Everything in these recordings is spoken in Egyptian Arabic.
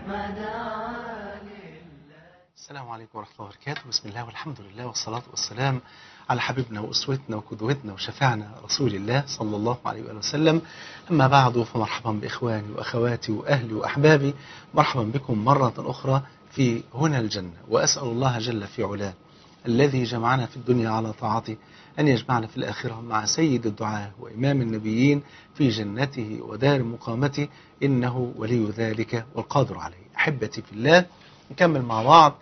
السلام عليكم ورحمة الله وبركاته بسم الله والحمد لله والصلاة والسلام على حبيبنا وأسوتنا وقدوتنا وشفاعنا رسول الله صلى الله عليه وآله وسلم أما بعد فمرحبا بإخواني وأخواتي وأهلي وأحبابي مرحبا بكم مرة أخرى في هنا الجنة وأسأل الله جل في علاه الذي جمعنا في الدنيا على طاعته أن يجمعنا في الآخرة مع سيد الدعاة وإمام النبيين في جنته ودار مقامته إنه ولي ذلك والقادر عليه أحبتي في الله نكمل مع بعض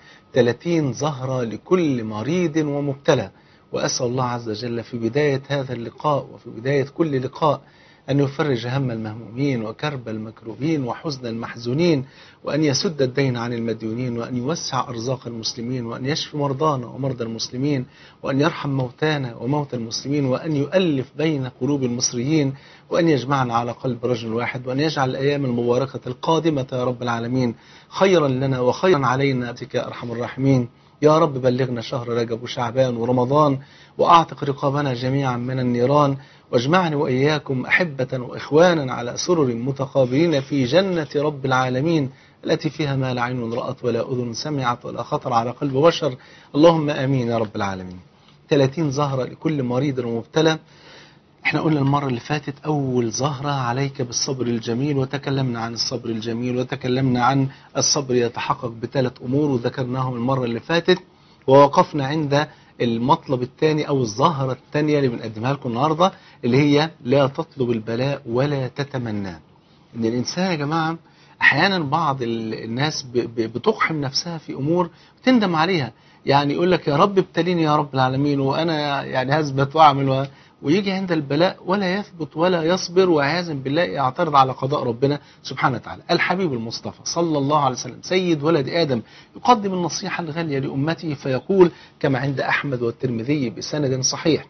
30 زهرة لكل مريض ومبتلى وأسأل الله عز وجل في بداية هذا اللقاء وفي بداية كل لقاء أن يفرج هم المهمومين وكرب المكروبين وحزن المحزونين وأن يسد الدين عن المديونين وأن يوسع أرزاق المسلمين وأن يشفي مرضانا ومرضى المسلمين وأن يرحم موتانا وموتى المسلمين وأن يؤلف بين قلوب المصريين وأن يجمعنا على قلب رجل واحد وأن يجعل الأيام المباركة القادمة يا رب العالمين خيرا لنا وخيرا علينا بك يا أرحم الراحمين يا رب بلغنا شهر رجب وشعبان ورمضان وأعتق رقابنا جميعا من النيران واجمعني وإياكم أحبة وإخوانا على سرر متقابلين في جنة رب العالمين التي فيها ما لا عين رأت ولا أذن سمعت ولا خطر على قلب بشر اللهم آمين يا رب العالمين 30 زهرة لكل مريض ومبتلى احنا قلنا المرة اللي فاتت أول زهرة عليك بالصبر الجميل وتكلمنا عن الصبر الجميل وتكلمنا عن الصبر يتحقق بثلاث أمور وذكرناهم المرة اللي فاتت ووقفنا عند المطلب الثاني أو الزهرة الثانية اللي بنقدمها لكم النهاردة اللي هي لا تطلب البلاء ولا تتمناه إن الإنسان يا جماعة أحيانا بعض الناس بتقحم نفسها في أمور تندم عليها يعني يقول لك يا رب ابتليني يا رب العالمين وأنا يعني هثبت وأعمل و... ويجي عند البلاء ولا يثبت ولا يصبر وعياذا بالله يعترض على قضاء ربنا سبحانه وتعالى الحبيب المصطفى صلى الله عليه وسلم سيد ولد آدم يقدم النصيحة الغالية لأمته فيقول كما عند أحمد والترمذي بسند صحيح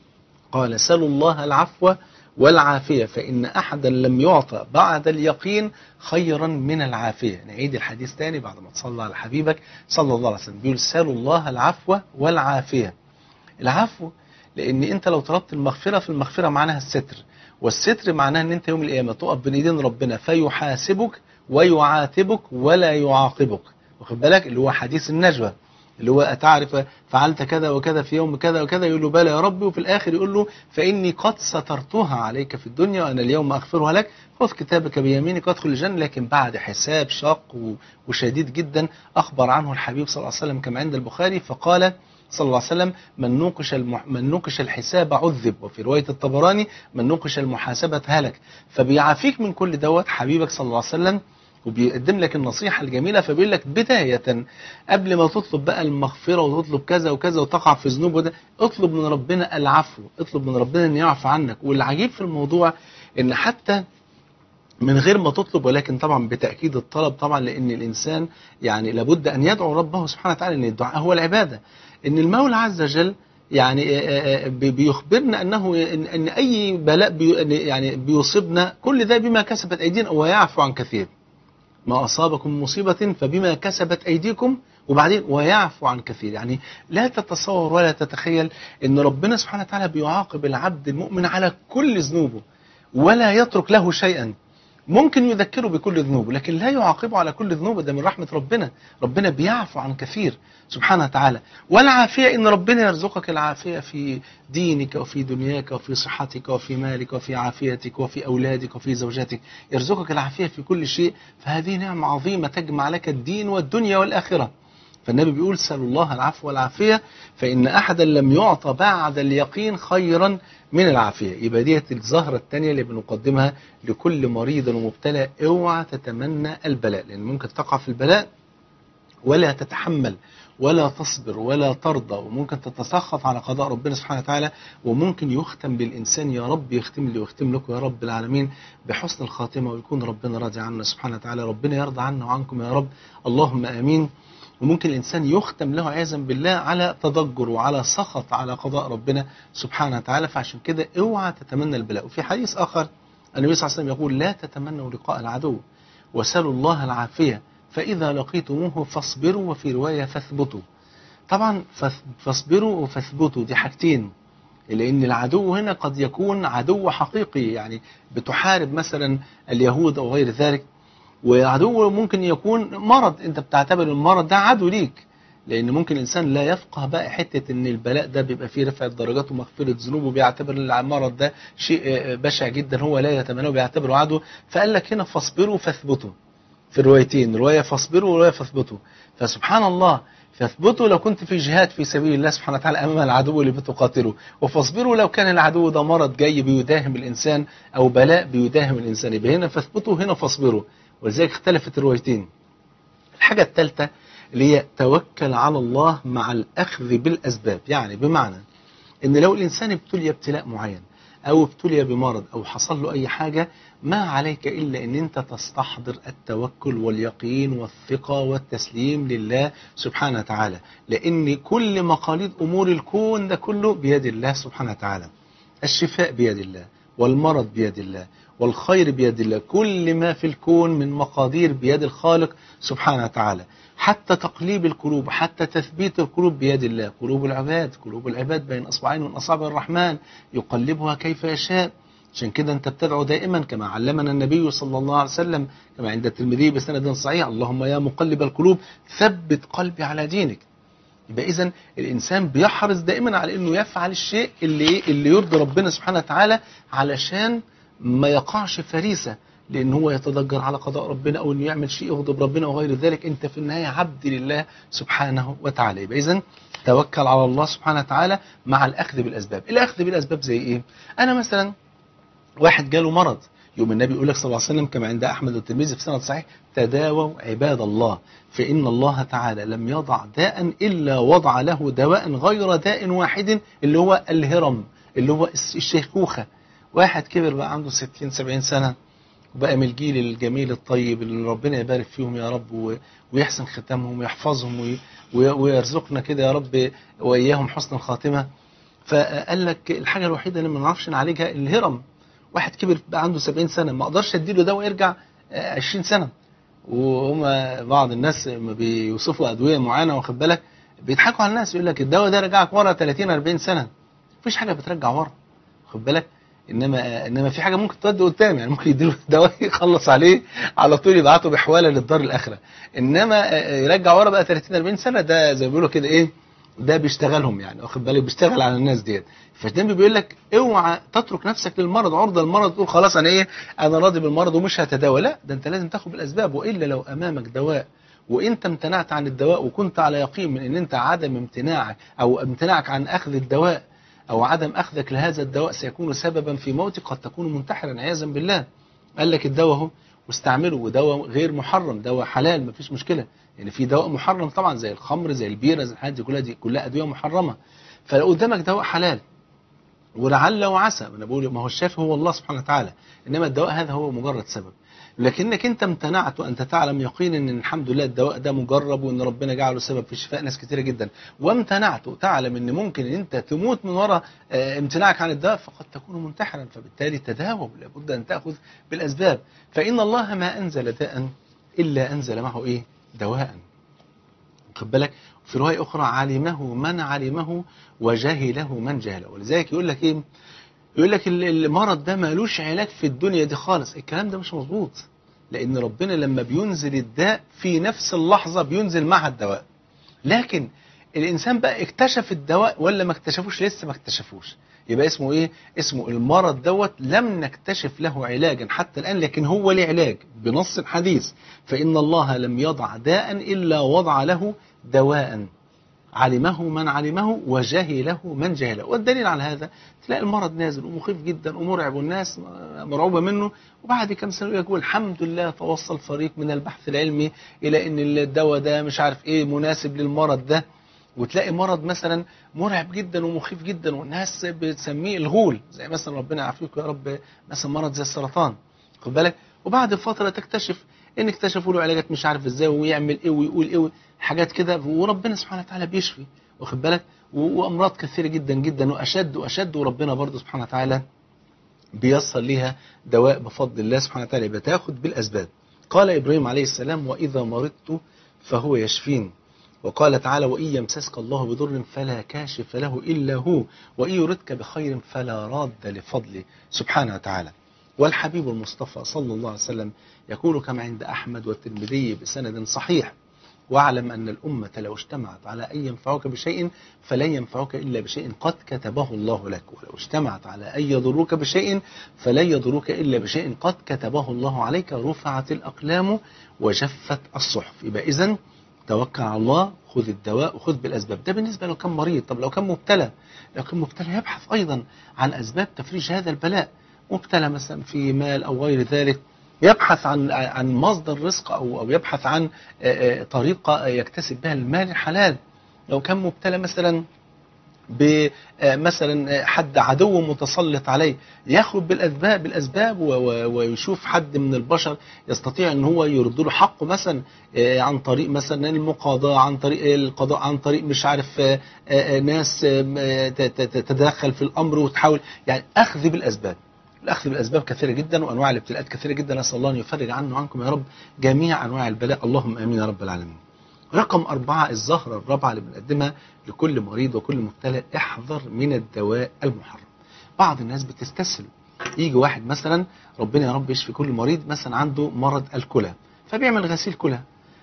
قال سلوا الله العفو والعافية فإن أحدا لم يعطى بعد اليقين خيرا من العافية نعيد الحديث تاني بعد ما تصلى على حبيبك صلى الله عليه وسلم بيقول سلوا الله العفو والعافية العفو لان انت لو طلبت المغفره فالمغفره معناها الستر والستر معناها ان انت يوم القيامه تقف بين ايدين ربنا فيحاسبك ويعاتبك ولا يعاقبك واخد بالك اللي هو حديث النجوى اللي هو أتعرف فعلت كذا وكذا في يوم كذا وكذا يقول له بلى يا ربي وفي الآخر يقول له فإني قد سترتها عليك في الدنيا وأنا اليوم أغفرها لك خذ كتابك بيمينك وادخل الجنة لكن بعد حساب شاق وشديد جدا أخبر عنه الحبيب صلى الله عليه وسلم كما عند البخاري فقال صلى الله عليه وسلم من نوقش المح... من نوقش الحساب عذب وفي روايه الطبراني من نوقش المحاسبه هلك فبيعافيك من كل دوت حبيبك صلى الله عليه وسلم وبيقدم لك النصيحة الجميلة فبيقول لك بداية قبل ما تطلب بقى المغفرة وتطلب كذا وكذا وتقع في ذنوب وده اطلب من ربنا العفو اطلب من ربنا ان يعفو عنك والعجيب في الموضوع ان حتى من غير ما تطلب ولكن طبعا بتأكيد الطلب طبعا لأن الإنسان يعني لابد أن يدعو ربه سبحانه وتعالى أن الدعاء هو العبادة ان المولى عز وجل يعني بيخبرنا انه ان اي بلاء بي يعني بيصيبنا كل ده بما كسبت ايدينا ويعفو عن كثير ما اصابكم مصيبه فبما كسبت ايديكم وبعدين ويعفو عن كثير يعني لا تتصور ولا تتخيل ان ربنا سبحانه وتعالى بيعاقب العبد المؤمن على كل ذنوبه ولا يترك له شيئا ممكن يذكره بكل ذنوبه لكن لا يعاقبه على كل ذنوبه ده من رحمة ربنا ربنا بيعفو عن كثير سبحانه وتعالى والعافية إن ربنا يرزقك العافية في دينك وفي دنياك وفي صحتك وفي مالك وفي عافيتك وفي أولادك وفي زوجاتك يرزقك العافية في كل شيء فهذه نعمة عظيمة تجمع لك الدين والدنيا والآخرة فالنبي بيقول سألوا الله العفو والعافية فإن أحدا لم يعطى بعد اليقين خيرا من العافية يبقى ديت الزهرة الثانية اللي بنقدمها لكل مريض ومبتلى اوعى تتمنى البلاء لأن ممكن تقع في البلاء ولا تتحمل ولا تصبر ولا ترضى وممكن تتسخط على قضاء ربنا سبحانه وتعالى وممكن يختم بالإنسان يا رب يختم لي ويختم لكم يا رب العالمين بحسن الخاتمة ويكون ربنا راضي عنا سبحانه وتعالى ربنا يرضى عنا وعنكم يا رب اللهم آمين وممكن الإنسان يختم له عياذا بالله على تضجر وعلى سخط على قضاء ربنا سبحانه وتعالى فعشان كده اوعى تتمنى البلاء وفي حديث آخر النبي صلى الله عليه وسلم يقول لا تتمنوا لقاء العدو وسلوا الله العافية فإذا لقيتموه فاصبروا وفي رواية فاثبتوا طبعا فاصبروا وفاثبتوا دي حاجتين لأن العدو هنا قد يكون عدو حقيقي يعني بتحارب مثلا اليهود أو غير ذلك وعدو ممكن يكون مرض انت بتعتبر المرض ده عدو ليك لان ممكن الانسان لا يفقه بقى حته ان البلاء ده بيبقى فيه رفع درجات ومغفره ذنوب وبيعتبر المرض ده شيء آه، بشع جدا هو لا يتمناه وبيعتبره عدو فقال لك هنا فاصبروا فاثبتوا في الروايتين روايه فاصبروا وروايه فاثبتوا فسبحان الله فاثبتوا لو كنت في جهاد في سبيل الله سبحانه وتعالى امام العدو اللي بتقاتله وفاصبروا لو كان العدو ده مرض جاي بيداهم الانسان او بلاء بيداهم الانسان يبقى هنا فاثبتوا هنا فاصبروا ولذلك اختلفت الروايتين الحاجه الثالثه اللي هي توكل على الله مع الاخذ بالاسباب يعني بمعنى ان لو الانسان ابتلي ابتلاء معين او ابتلي بمرض او حصل له اي حاجه ما عليك الا ان انت تستحضر التوكل واليقين والثقه والتسليم لله سبحانه وتعالى لان كل مقاليد امور الكون ده كله بيد الله سبحانه وتعالى الشفاء بيد الله والمرض بيد الله والخير بيد الله كل ما في الكون من مقادير بيد الخالق سبحانه وتعالى حتى تقليب القلوب حتى تثبيت القلوب بيد الله قلوب العباد قلوب العباد بين أصبعين من أصابع الرحمن يقلبها كيف يشاء عشان كده انت بتدعو دائما كما علمنا النبي صلى الله عليه وسلم كما عند الترمذي بسند صحيح اللهم يا مقلب القلوب ثبت قلبي على دينك يبقى اذا الانسان بيحرص دائما على انه يفعل الشيء اللي اللي يرضي ربنا سبحانه وتعالى علشان ما يقعش فريسه لان هو يتضجر على قضاء ربنا او انه يعمل شيء يغضب ربنا وغير ذلك انت في النهايه عبد لله سبحانه وتعالى يبقى اذا توكل على الله سبحانه وتعالى مع الاخذ بالاسباب الاخذ بالاسباب زي ايه انا مثلا واحد جاله مرض يوم النبي يقول لك صلى الله عليه وسلم كما عند احمد والترمذي في سند صحيح تداووا عباد الله فان الله تعالى لم يضع داء الا وضع له دواء غير داء واحد اللي هو الهرم اللي هو الشيخوخه واحد كبر بقى عنده 60 70 سنه وبقى من الجيل الجميل الطيب اللي ربنا يبارك فيهم يا رب و- ويحسن ختامهم ويحفظهم وي- وي- ويرزقنا كده يا رب واياهم حسن الخاتمه فقال لك الحاجه الوحيده اللي ما نعرفش نعالجها الهرم واحد كبر بقى عنده 70 سنه ما اقدرش اديله دواء يرجع آه، 20 سنه وهم بعض الناس لما بيوصفوا ادويه معينه واخد بالك بيضحكوا على الناس يقول لك الدواء ده رجعك ورا 30 40 سنه مفيش حاجه بترجع ورا واخد بالك انما انما في حاجه ممكن تودي قدام يعني ممكن يديله دواء يخلص عليه على طول يبعته بحواله للدار الاخره انما آه، يرجع ورا بقى 30 40 سنه ده زي ما بيقولوا كده ايه ده بيشتغلهم يعني واخد بالك بيشتغل على الناس ديت فالنبي بيقول لك اوعى تترك نفسك للمرض عرضه للمرض تقول خلاص انا ايه انا راضي بالمرض ومش هتداوى لا ده انت لازم تاخد بالاسباب والا لو امامك دواء وانت امتنعت عن الدواء وكنت على يقين من ان انت عدم امتناعك او امتناعك عن اخذ الدواء او عدم اخذك لهذا الدواء سيكون سببا في موتك قد تكون منتحرا عياذا بالله قال لك الدواء اهو واستعمله ودواء غير محرم دواء حلال مفيش مشكله يعني في دواء محرم طبعا زي الخمر زي البيره زي الحاجات دي كلها دي كلها ادويه محرمه فلو قدامك دواء حلال ولعل وعسى انا بقول ما هو الشافي هو الله سبحانه وتعالى انما الدواء هذا هو مجرد سبب لكنك انت امتنعت وانت تعلم يقينا ان الحمد لله الدواء ده مجرب وان ربنا جعله سبب في شفاء ناس كتيره جدا وامتنعت وتعلم ان ممكن ان انت تموت من وراء آه، امتناعك عن الدواء فقد تكون منتحرا فبالتالي تداوى لابد ان تاخذ بالاسباب فان الله ما انزل داء الا انزل معه ايه دواء خد بالك في روايه اخرى علمه من علمه وجهله من جهله ولذلك يقول لك ايه يقول لك ال- المرض ده مالوش علاج في الدنيا دي خالص الكلام ده مش مظبوط لان ربنا لما بينزل الداء في نفس اللحظه بينزل معها الدواء لكن الانسان بقى اكتشف الدواء ولا ما اكتشفوش لسه ما اكتشفوش يبقى اسمه ايه اسمه المرض دوت لم نكتشف له علاجا حتى الان لكن هو له علاج بنص الحديث فان الله لم يضع داء الا وضع له دواء علمه من علمه وجهله من جهله والدليل على هذا تلاقي المرض نازل ومخيف جدا ومرعب والناس مرعوبة منه وبعد كم سنة يقول الحمد لله توصل فريق من البحث العلمي إلى أن الدواء ده مش عارف إيه مناسب للمرض ده وتلاقي مرض مثلا مرعب جدا ومخيف جدا والناس بتسميه الغول زي مثلا ربنا يعافيك يا رب مثلا مرض زي السرطان خد بالك وبعد فترة تكتشف ان اكتشفوا له علاجات مش عارف ازاي ويعمل ايه ويقول ايه حاجات كده وربنا سبحانه وتعالى بيشفي واخد بالك و- وامراض كثيره جدا جدا واشد واشد وربنا برضه سبحانه وتعالى بيصل ليها دواء بفضل الله سبحانه وتعالى يبقى تاخد بالاسباب قال ابراهيم عليه السلام واذا مرضت فهو يشفين وقال تعالى وإن يمسسك الله بضر فلا كاشف له إلا هو وإن يردك بخير فلا راد لفضله سبحانه وتعالى والحبيب المصطفى صلى الله عليه وسلم يقول كما عند أحمد والترمذي بسند صحيح واعلم أن الأمة لو اجتمعت على أن ينفعوك بشيء فلن ينفعوك إلا بشيء قد كتبه الله لك ولو اجتمعت على أن يضروك بشيء فلن يضروك إلا بشيء قد كتبه الله عليك رفعت الأقلام وجفت الصحف يبقى إذن توكل على الله خذ الدواء وخذ بالأسباب ده بالنسبة لو كان مريض طب لو كان مبتلى لو كان مبتلى يبحث أيضا عن أسباب تفريج هذا البلاء مبتلى مثلا في مال أو غير ذلك يبحث عن عن مصدر رزق او او يبحث عن طريقه يكتسب بها المال الحلال لو كان مبتلى مثلا بمثلا حد عدو متسلط عليه ياخذ بالاسباب بالاسباب ويشوف حد من البشر يستطيع ان هو يرد له حقه مثلا عن طريق مثلا المقاضاه عن طريق القضاء عن طريق مش عارف ناس تتدخل في الامر وتحاول يعني اخذ بالاسباب الأخذ بالأسباب كثيرة جدا وأنواع الابتلاءات كثيرة جدا نسأل الله أن يفرج عنه وعنكم يا رب جميع أنواع البلاء اللهم آمين يا رب العالمين رقم أربعة الزهرة الرابعة اللي بنقدمها لكل مريض وكل مبتلى احذر من الدواء المحرم بعض الناس بتستسهل يجي واحد مثلا ربنا يا رب يشفي كل مريض مثلا عنده مرض الكلى فبيعمل غسيل كلى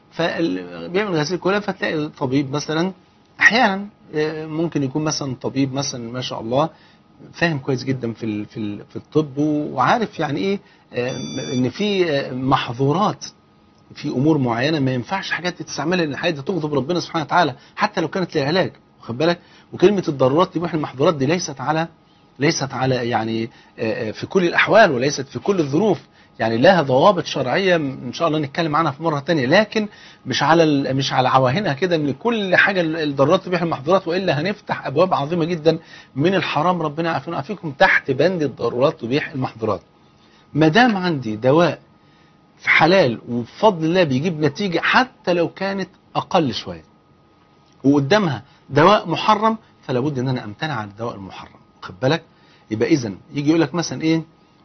فبيعمل غسيل كلى فتلاقي طبيب مثلا احيانا ممكن يكون مثلا طبيب مثلا ما شاء الله فاهم كويس جدا في في في الطب وعارف يعني ايه ان في محظورات في امور معينه ما ينفعش حاجات تستعملها لان الحاجات دي تغضب ربنا سبحانه وتعالى حتى لو كانت للعلاج واخد بالك وكلمه الضرورات تبيح المحظورات دي ليست على ليست على يعني في كل الاحوال وليست في كل الظروف يعني لها ضوابط شرعيه ان شاء الله نتكلم عنها في مره ثانيه لكن مش على مش على عواهنها كده من كل حاجه الضرورات تبيح المحظورات والا هنفتح ابواب عظيمه جدا من الحرام ربنا يعافينا ويعافيكم تحت بند الضرورات تبيح المحظورات ما دام عندي دواء في حلال وبفضل الله بيجيب نتيجه حتى لو كانت اقل شويه وقدامها دواء محرم فلا بد ان انا امتنع عن الدواء المحرم خد بالك يبقى اذا يجي يقول لك مثلا ايه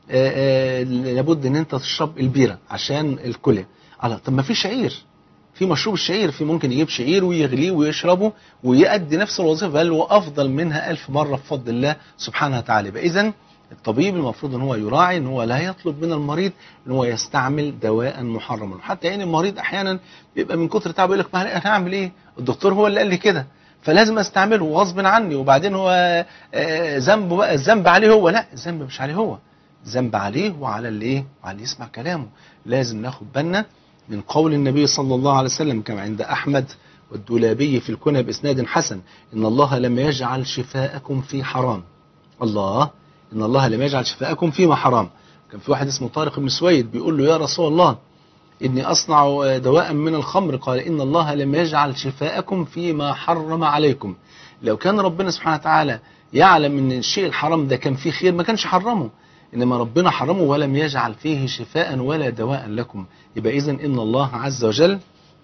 آآ آآ لابد ان انت تشرب البيره عشان الكلى الله طب ما في شعير في مشروب الشعير في ممكن يجيب شعير ويغليه ويشربه ويؤدي نفس الوظيفه بل وافضل منها ألف مره بفضل الله سبحانه وتعالى يبقى اذا الطبيب المفروض ان هو يراعي ان هو لا يطلب من المريض ان هو يستعمل دواء محرما حتى يعني المريض احيانا بيبقى من كتر تعبه يقول لك ما انا هعمل ايه الدكتور هو اللي قال لي كده فلازم استعمله غصب عني وبعدين هو ذنبه بقى الذنب عليه هو لا الذنب مش عليه هو ذنب عليه وعلى اللي ايه وعلى اللي يسمع كلامه لازم ناخد بالنا من قول النبي صلى الله عليه وسلم كما عند احمد والدولابي في الكنى باسناد حسن ان الله لم يجعل شفاءكم في حرام الله ان الله لم يجعل شفاءكم فيما حرام كان في واحد اسمه طارق بن سويد بيقول له يا رسول الله إني أصنع دواء من الخمر قال إن الله لم يجعل شفاءكم فيما حرم عليكم لو كان ربنا سبحانه وتعالى يعلم ان الشيء الحرام ده كان فيه خير ما كانش حرمه انما ربنا حرمه ولم يجعل فيه شفاء ولا دواء لكم يبقى اذا ان الله عز وجل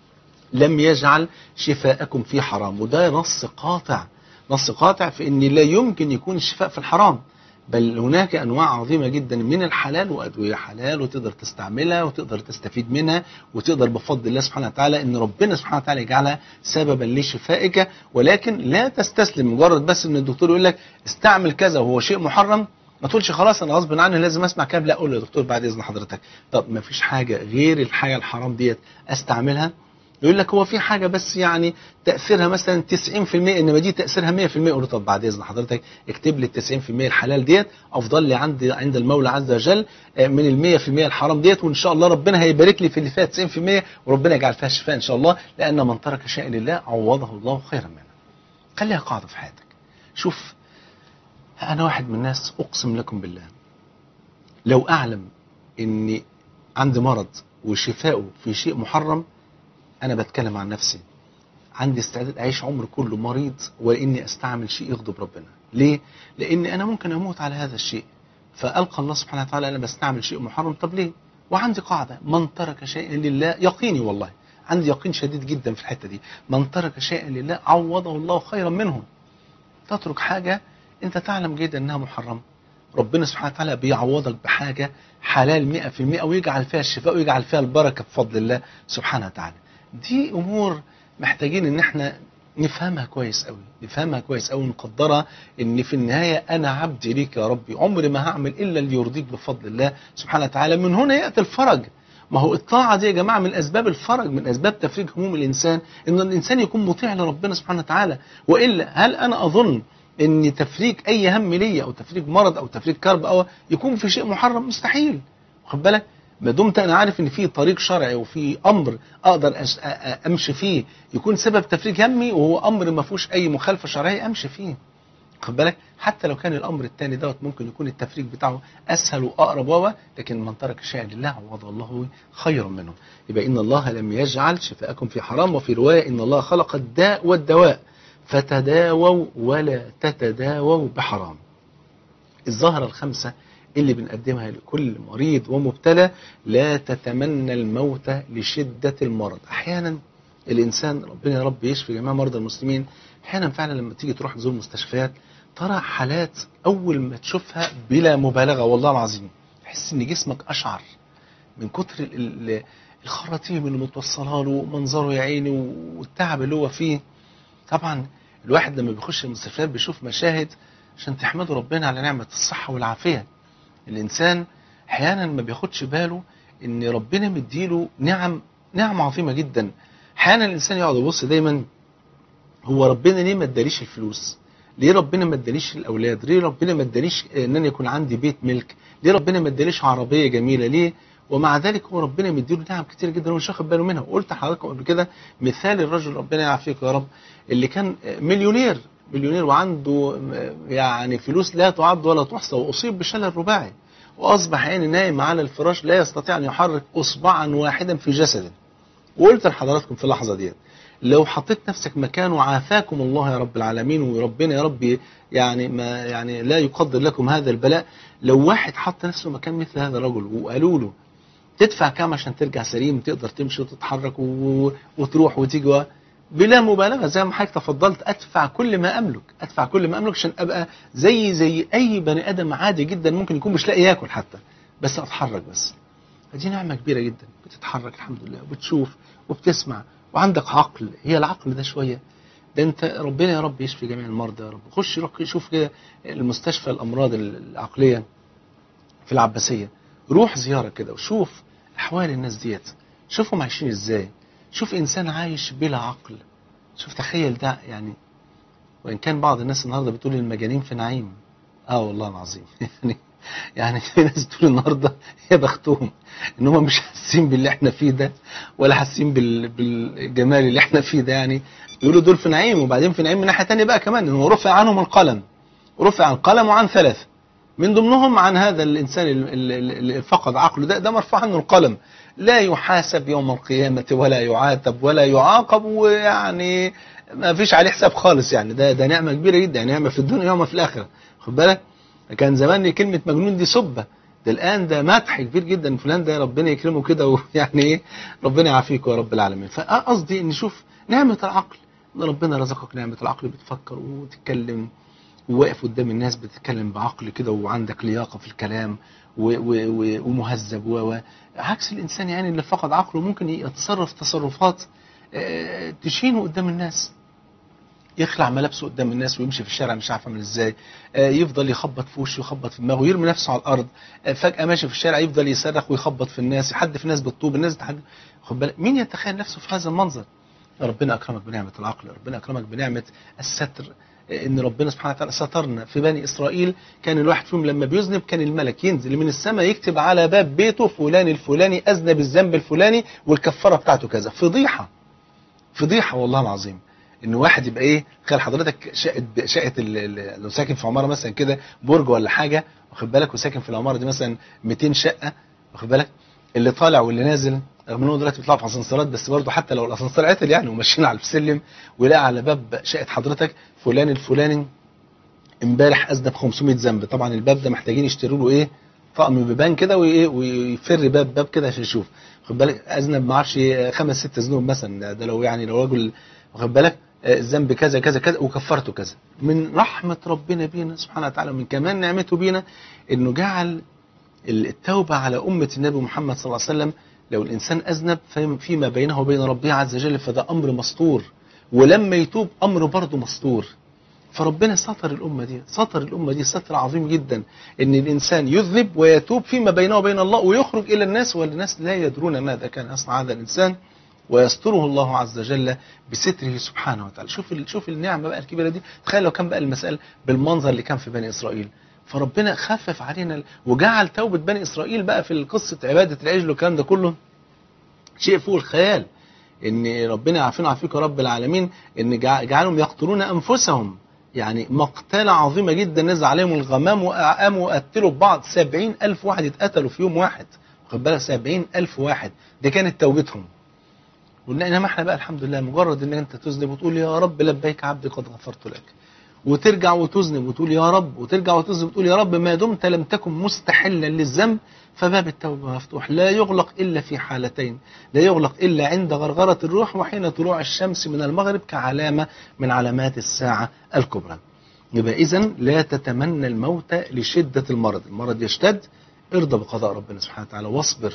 لم يجعل شفاءكم في حرام وده نص قاطع نص قاطع في ان لا يمكن يكون الشفاء في الحرام بل هناك انواع عظيمه جدا من الحلال وادويه حلال وتقدر تستعملها وتقدر تستفيد منها وتقدر بفضل الله سبحانه وتعالى ان ربنا سبحانه وتعالى يجعلها سببا لشفائك ولكن لا تستسلم مجرد بس ان الدكتور يقول لك استعمل كذا وهو شيء محرم ما تقولش خلاص انا غصب عني لازم اسمع كلام لا اقول له يا دكتور بعد اذن حضرتك طب ما فيش حاجه غير الحاجه الحرام ديت استعملها يقول لك هو في حاجه بس يعني تاثيرها مثلا 90% انما دي تاثيرها 100% اقول له طب بعد اذن حضرتك اكتب لي ال 90% الحلال ديت افضل لي عند عند المولى عز وجل من ال 100% الحرام ديت وان شاء الله ربنا هيبارك لي في اللي فيها 90% وربنا يجعل فيها شفاء ان شاء الله لان من ترك شيئا لله عوضه الله خيرا منه. خليها قاعده في حياتك. شوف انا واحد من الناس اقسم لكم بالله لو اعلم اني عندي مرض وشفاؤه في شيء محرم انا بتكلم عن نفسي عندي استعداد اعيش عمر كله مريض واني استعمل شيء يغضب ربنا ليه لان انا ممكن اموت على هذا الشيء فالقى الله سبحانه وتعالى انا بستعمل شيء محرم طب ليه وعندي قاعده من ترك شيئا لله يقيني والله عندي يقين شديد جدا في الحته دي من ترك شيئا لله عوضه الله خيرا منه تترك حاجه انت تعلم جدا انها محرمه ربنا سبحانه وتعالى بيعوضك بحاجه حلال 100% ويجعل فيها الشفاء ويجعل فيها البركه بفضل الله سبحانه وتعالى دي امور محتاجين ان احنا نفهمها كويس قوي نفهمها كويس قوي نقدرها ان في النهايه انا عبد ليك يا ربي عمري ما هعمل الا اللي يرضيك بفضل الله سبحانه وتعالى من هنا ياتي الفرج ما هو الطاعه دي يا جماعه من اسباب الفرج من اسباب تفريج هموم الانسان ان الانسان يكون مطيع لربنا سبحانه وتعالى والا هل انا اظن ان تفريج اي هم ليا او تفريج مرض او تفريج كرب او يكون في شيء محرم مستحيل واخد بالك ما دمت انا عارف ان في طريق شرعي وفي امر اقدر أش- أ- أ- امشي فيه يكون سبب تفريج همي وهو امر ما فيهوش اي مخالفه شرعيه امشي فيه خد بالك حتى لو كان الامر الثاني دوت ممكن يكون التفريج بتاعه اسهل واقرب و لكن من ترك شيئا لله عوض الله خيرا منه يبقى ان الله لم يجعل شفاءكم في حرام وفي روايه ان الله خلق الداء والدواء فتداووا ولا تتداووا بحرام الظاهرة الخمسة اللي بنقدمها لكل مريض ومبتلى لا تتمنى الموت لشدة المرض أحيانا الإنسان ربنا يا رب يشفي جميع مرضى المسلمين أحيانا فعلا لما تيجي تروح تزور مستشفيات ترى حالات أول ما تشوفها بلا مبالغة والله العظيم تحس إن جسمك أشعر من كتر ال- ال- الخراطيم اللي متوصلها له منظره يا عيني والتعب اللي هو فيه طبعا الواحد لما بيخش المستشفيات بيشوف مشاهد عشان تحمدوا ربنا على نعمة الصحة والعافية الإنسان أحيانا ما بياخدش باله إن ربنا مديله نعم نعم عظيمة جدا أحيانا الإنسان يقعد يبص دايما هو ربنا ليه ما اداليش الفلوس ليه ربنا ما اداليش الاولاد ليه ربنا ما اداليش ان انا يكون عندي بيت ملك ليه ربنا ما اداليش عربيه جميله ليه ومع ذلك هو ربنا مديله نعم كتير جدا ومش واخد باله منها وقلت لحضراتكم قبل كده مثال الرجل ربنا يعافيك يا رب اللي كان مليونير مليونير وعنده يعني فلوس لا تعد ولا تحصى واصيب بشلل رباعي واصبح يعني نايم على الفراش لا يستطيع ان يحرك اصبعا واحدا في جسده وقلت لحضراتكم في اللحظه ديت لو حطيت نفسك مكانه عافاكم الله يا رب العالمين وربنا يا رب يعني ما يعني لا يقدر لكم هذا البلاء لو واحد حط نفسه مكان مثل هذا الرجل وقالوا له تدفع كام عشان ترجع سليم تقدر تمشي وتتحرك و... وتروح وتيجي بلا مبالغه زي ما حضرتك تفضلت ادفع كل ما املك ادفع كل ما املك عشان ابقى زي زي اي بني ادم عادي جدا ممكن يكون مش لاقي ياكل حتى بس اتحرك بس دي نعمه كبيره جدا بتتحرك الحمد لله وبتشوف وبتسمع وعندك عقل هي العقل ده شويه ده انت ربنا يا رب يشفي جميع المرضى يا رب خش روح شوف كده المستشفى الامراض العقليه في العباسيه روح زياره كده وشوف احوال الناس ديت شوفهم عايشين ازاي شوف انسان عايش بلا عقل شوف تخيل ده يعني وان كان بعض الناس النهارده بتقول المجانين في نعيم اه والله العظيم يعني يعني في ناس بتقول النهارده يا بختهم ان هم مش حاسين باللي احنا فيه ده ولا حاسين بال... بالجمال اللي احنا فيه ده يعني يقولوا دول في نعيم وبعدين في نعيم من ناحيه ثانيه بقى كمان ان هو رفع عنهم القلم رفع عن القلم وعن ثلاثه من ضمنهم عن هذا الانسان اللي فقد عقله ده ده مرفوع عنه القلم لا يحاسب يوم القيامه ولا يعاتب ولا يعاقب ويعني ما فيش عليه حساب خالص يعني ده ده نعمه كبيره جدا نعمه في الدنيا وما في الاخره خد بالك كان زمان كلمه مجنون دي سبه ده الان ده مدح كبير جدا فلان ده ربنا يكرمه كده ويعني ايه ربنا يعافيك يا رب العالمين فقصدي ان شوف نعمه العقل ان ربنا رزقك نعمه العقل بتفكر وتتكلم وواقف قدام الناس بتتكلم بعقل كده وعندك لياقه في الكلام و و و ومهذب و عكس الانسان يعني اللي فقد عقله ممكن يتصرف تصرفات تشينه قدام الناس يخلع ملابسه قدام الناس ويمشي في الشارع مش عارف عامل ازاي يفضل يخبط في وشه يخبط في دماغه يرمي نفسه على الارض فجاه ماشي في الشارع يفضل يصرخ ويخبط في الناس يحدف الناس بالطوب الناس تحدف خد بالك مين يتخيل نفسه في هذا المنظر ربنا اكرمك بنعمه العقل ربنا اكرمك بنعمه الستر ان ربنا سبحانه وتعالى سترنا في بني اسرائيل كان الواحد فيهم لما بيذنب كان الملك ينزل من السماء يكتب على باب بيته فلان الفلاني اذنب الذنب الفلاني والكفاره بتاعته كذا فضيحه فضيحه والله العظيم ان واحد يبقى ايه تخيل حضرتك شقه شقه لو ساكن في عماره مثلا كده برج ولا حاجه واخد بالك وساكن في العماره دي مثلا 200 شقه واخد بالك اللي طالع واللي نازل رغم ان هو دلوقتي بيطلع في اسانسيرات بس برضه حتى لو الاسانسير عطل يعني وماشيين على السلم ويلاقي على باب شقه حضرتك فلان الفلاني امبارح اذنب 500 ذنب طبعا الباب ده محتاجين يشتروا له ايه طقم بيبان كده ويفر باب باب كده عشان يشوف واخد بالك اذنب ما اعرفش خمس ست ذنوب مثلا ده لو يعني لو راجل واخد بالك الذنب كذا كذا كذا وكفرته كذا من رحمة ربنا بينا سبحانه وتعالى ومن كمان نعمته بينا انه جعل التوبة على أمة النبي محمد صلى الله عليه وسلم لو الإنسان أذنب فيما بينه وبين ربه عز وجل فده أمر مستور ولما يتوب امره برضه مستور فربنا ستر الأمة دي ستر الأمة دي ستر عظيم جدا إن الإنسان يذنب ويتوب فيما بينه وبين الله ويخرج إلى الناس والناس لا يدرون ماذا كان يصنع هذا الإنسان ويستره الله عز وجل بستره سبحانه وتعالى شوف ال- شوف النعمة بقى الكبيرة دي تخيل لو كان بقى المسألة بالمنظر اللي كان في بني إسرائيل فربنا خفف علينا ال- وجعل توبة بني إسرائيل بقى في قصة عبادة العجل والكلام ده كله شيء فوق الخيال ان ربنا يعافينا ويعافيك يا رب العالمين ان جع- جعلهم يقتلون انفسهم يعني مقتلة عظيمة جدا نزل عليهم الغمام وقاموا وقتلوا بعض سبعين ألف واحد اتقتلوا في يوم واحد خد بالك سبعين ألف واحد دي كانت توبتهم قلنا انما احنا بقى الحمد لله مجرد ان انت تذنب وتقول يا رب لبيك عبدي قد غفرت لك وترجع وتذنب وتقول يا رب وترجع وتذنب وتقول يا رب ما دمت لم تكن مستحلا للذنب فباب التوبة مفتوح لا يغلق إلا في حالتين لا يغلق إلا عند غرغرة الروح وحين طلوع الشمس من المغرب كعلامة من علامات الساعة الكبرى يبقى إذا لا تتمنى الموت لشدة المرض المرض يشتد ارضى بقضاء ربنا سبحانه وتعالى واصبر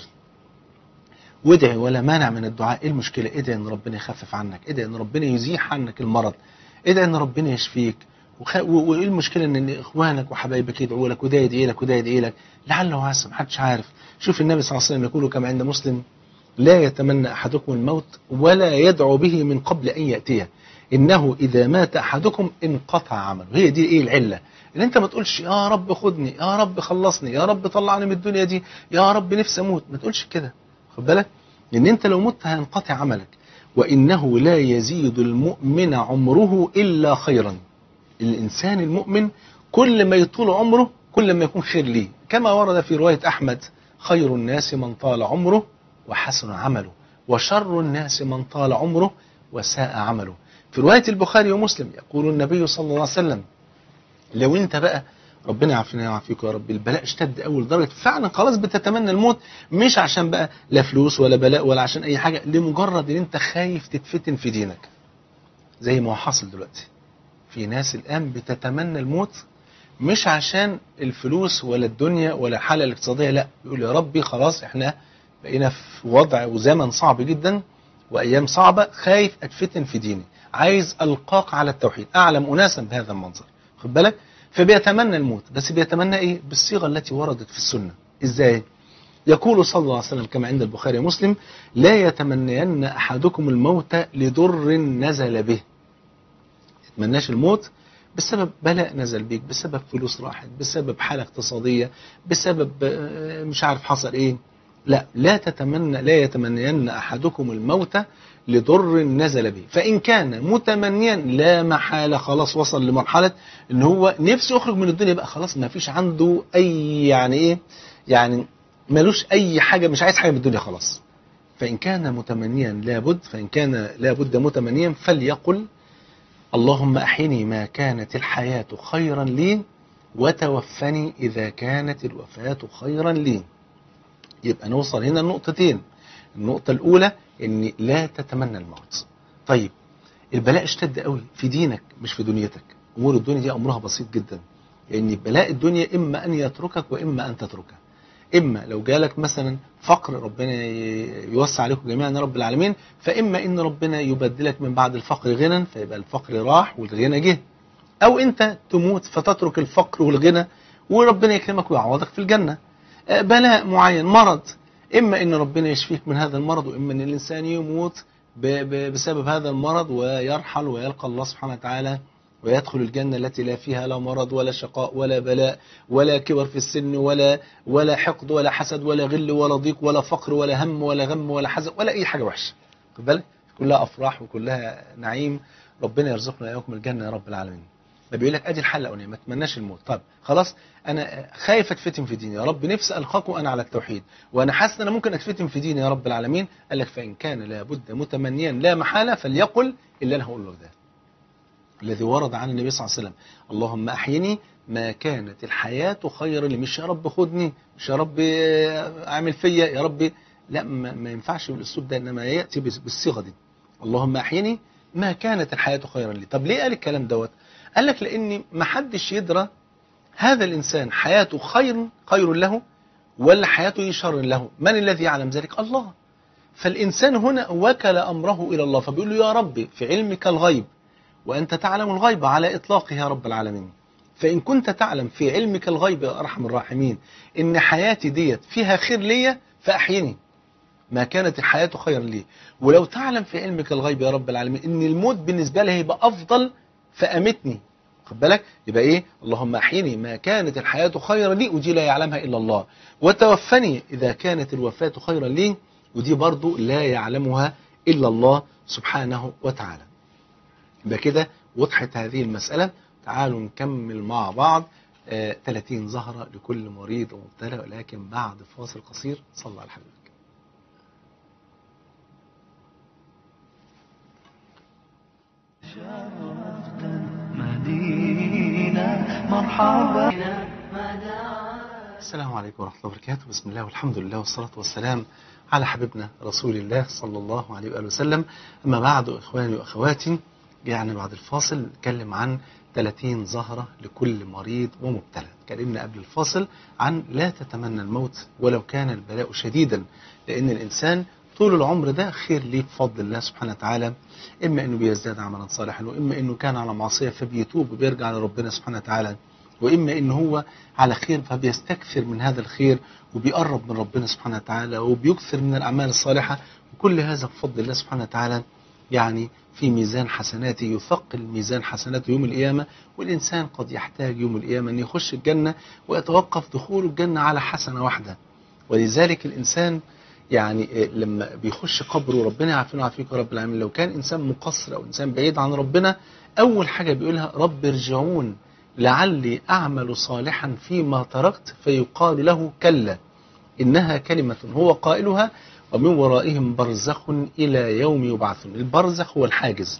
وادعي ولا مانع من الدعاء ايه المشكله ادعي ان ربنا يخفف عنك ادعي ان ربنا يزيح عنك المرض ادعي ان ربنا يشفيك وخ... و- وايه المشكله ان إن اخوانك وحبايبك يدعوا لك وده يدعي لك وده يدعي لك لعله عسى محدش عارف شوف النبي صلى الله عليه وسلم يقول كما عند مسلم لا يتمنى احدكم الموت ولا يدعو به من قبل ان ياتيه انه اذا مات احدكم انقطع عمله هي دي ايه العله ان انت ما تقولش يا رب خدني يا رب خلصني يا رب طلعني من الدنيا دي يا رب نفسي اموت ما تقولش كده خد بالك لان انت لو مت هينقطع عملك وانه لا يزيد المؤمن عمره الا خيرا الانسان المؤمن كل ما يطول عمره كل ما يكون خير ليه كما ورد في روايه احمد خير الناس من طال عمره وحسن عمله وشر الناس من طال عمره وساء عمله في روايه البخاري ومسلم يقول النبي صلى الله عليه وسلم لو انت بقى ربنا يعافينا ويعافيك يا رب البلاء اشتد قوي لدرجه فعلا خلاص بتتمنى الموت مش عشان بقى لا فلوس ولا بلاء ولا عشان اي حاجه لمجرد ان انت خايف تتفتن في دينك زي ما هو حاصل دلوقتي في ناس الان بتتمنى الموت مش عشان الفلوس ولا الدنيا ولا الحاله الاقتصاديه لا يقول يا ربي خلاص احنا بقينا في وضع وزمن صعب جدا وايام صعبه خايف اتفتن في ديني عايز القاك على التوحيد اعلم اناسا بهذا المنظر خد بالك فبيتمنى الموت بس بيتمنى ايه بالصيغه التي وردت في السنه ازاي يقول صلى الله عليه وسلم كما عند البخاري ومسلم لا يتمنين احدكم الموت لضر نزل به يتمناش الموت بسبب بلاء نزل بيك بسبب فلوس راحت بسبب حالة اقتصادية بسبب آه، مش عارف حصل ايه لا لا تتمنى لا يتمنين احدكم الموت لضر نزل به فان كان متمنيا لا محاله خلاص وصل لمرحله ان هو نفسه يخرج من الدنيا بقى خلاص ما فيش عنده اي يعني ايه يعني ملوش اي حاجه مش عايز حاجه من الدنيا خلاص فان كان متمنيا لابد فان كان لابد متمنيا فليقل اللهم احيني ما كانت الحياه خيرا لي وتوفني اذا كانت الوفاه خيرا لي يبقى نوصل هنا لنقطتين النقطة الأولى إن لا تتمنى الموت طيب البلاء اشتد قوي في دينك مش في دنيتك أمور الدنيا دي أمرها بسيط جدا لأن بلاء الدنيا إما أن يتركك وإما أن تتركه إما لو جالك مثلا فقر ربنا ي- يوسع عليكم جميعا يا رب العالمين فإما إن ربنا يبدلك من بعد الفقر غنى فيبقى الفقر راح والغنى جه أو أنت تموت فتترك الفقر والغنى وربنا يكرمك ويعوضك في الجنة آه، بلاء معين مرض إما إن ربنا يشفيك من هذا المرض وإما إن الإنسان يموت ب- ب- بسبب هذا المرض ويرحل ويلقى الله سبحانه وتعالى ويدخل الجنة التي لا فيها لا مرض ولا شقاء ولا بلاء ولا كبر في السن ولا ولا حقد ولا حسد ولا غل ولا ضيق ولا فقر ولا هم ولا غم ولا حزن ولا أي حاجة وحشة خد بالك كلها أفراح وكلها نعيم ربنا يرزقنا إياكم الجنة يا رب العالمين فبيقول لك ادي الحل الاولانيه ما تتمناش الموت طب خلاص انا خايف اتفتن في ديني يا رب نفسي القاكم انا على التوحيد وانا حاسس ان انا ممكن اتفتن في ديني يا رب العالمين قال لك فان كان لابد متمنيا لا محاله فليقل اللي انا هقوله ده الذي ورد عن النبي صلى الله عليه وسلم اللهم احيني ما كانت الحياه خيرا لي مش يا رب خدني مش يا رب اعمل فيا يا رب لا ما, ما ينفعش بالاسلوب ده انما ياتي بس- بالصيغه دي اللهم احيني ما كانت الحياه خيرا لي طب ليه قال الكلام دوت قال لك لان ما حدش يدرى هذا الانسان حياته خير خير له ولا حياته شر له من الذي يعلم ذلك الله فالإنسان هنا وكل أمره إلى الله فبيقول له يا ربي في علمك الغيب وأنت تعلم الغيب على إطلاقه يا رب العالمين فإن كنت تعلم في علمك الغيب يا أرحم الراحمين إن حياتي ديت فيها خير ليا فأحيني ما كانت الحياة خيرا لي ولو تعلم في علمك الغيب يا رب العالمين إن الموت بالنسبة لي هيبقى أفضل فأمتني خد بالك يبقى إيه اللهم أحيني ما كانت الحياة خيرا لي ودي لا يعلمها إلا الله وتوفني إذا كانت الوفاة خيرا لي ودي برضو لا يعلمها إلا الله سبحانه وتعالى يبقى كده وضحت هذه المسألة تعالوا نكمل مع بعض آه 30 زهرة لكل مريض ومبتلى ولكن بعد فاصل قصير صلى على حبيبك مدينة مرحبا السلام عليكم ورحمة الله وبركاته بسم الله والحمد لله والصلاة والسلام على حبيبنا رسول الله صلى الله عليه وآله وسلم أما بعد إخواني وأخواتي يعني بعد الفاصل نتكلم عن 30 زهرة لكل مريض ومبتلى اتكلمنا قبل الفاصل عن لا تتمنى الموت ولو كان البلاء شديدا لأن الإنسان طول العمر ده خير ليه بفضل الله سبحانه وتعالى إما أنه بيزداد عملا صالحا وإما أنه كان على معصية فبيتوب وبيرجع لربنا سبحانه وتعالى وإما إن هو على خير فبيستكثر من هذا الخير وبيقرب من ربنا سبحانه وتعالى وبيكثر من الأعمال الصالحة وكل هذا بفضل الله سبحانه وتعالى يعني في ميزان حسناته يثقل ميزان حسناته يوم القيامة والإنسان قد يحتاج يوم القيامة أن يخش الجنة ويتوقف دخول الجنة على حسنة واحدة ولذلك الإنسان يعني لما بيخش قبره ربنا يعافينا ويعافيك يا رب العالمين لو كان إنسان مقصر أو إنسان بعيد عن ربنا أول حاجة بيقولها رب ارجعون لعلي أعمل صالحا فيما تركت فيقال له كلا إنها كلمة هو قائلها ومن ورائهم برزخ إلى يوم يبعثون البرزخ هو الحاجز